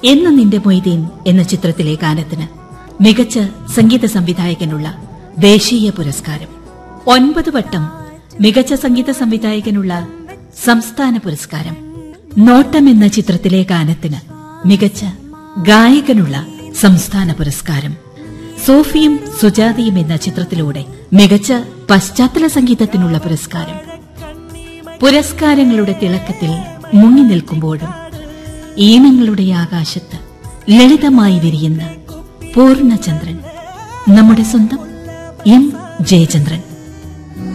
എന്ന് നിന്റെ മൊയ്തീൻ എന്ന ചിത്രത്തിലെ ഗാനത്തിന് മികച്ച സംഗീത സംവിധായകനുള്ള ദേശീയ പുരസ്കാരം ഒൻപത് വട്ടം മികച്ച സംഗീത സംവിധായകനുള്ള സംസ്ഥാന പുരസ്കാരം നോട്ടം എന്ന ചിത്രത്തിലെ ഗാനത്തിന് മികച്ച ഗായകനുള്ള സംസ്ഥാന പുരസ്കാരം സോഫിയും സുജാതയും എന്ന ചിത്രത്തിലൂടെ മികച്ച പശ്ചാത്തല സംഗീതത്തിനുള്ള പുരസ്കാരം പുരസ്കാരങ്ങളുടെ തിളക്കത്തിൽ മുങ്ങി നിൽക്കുമ്പോഴും ഈണങ്ങളുടെ ആകാശത്ത് ലളിതമായി വിരിയുന്ന പൂർണ്ണചന്ദ്രൻ നമ്മുടെ സ്വന്തം എം ജയചന്ദ്രൻ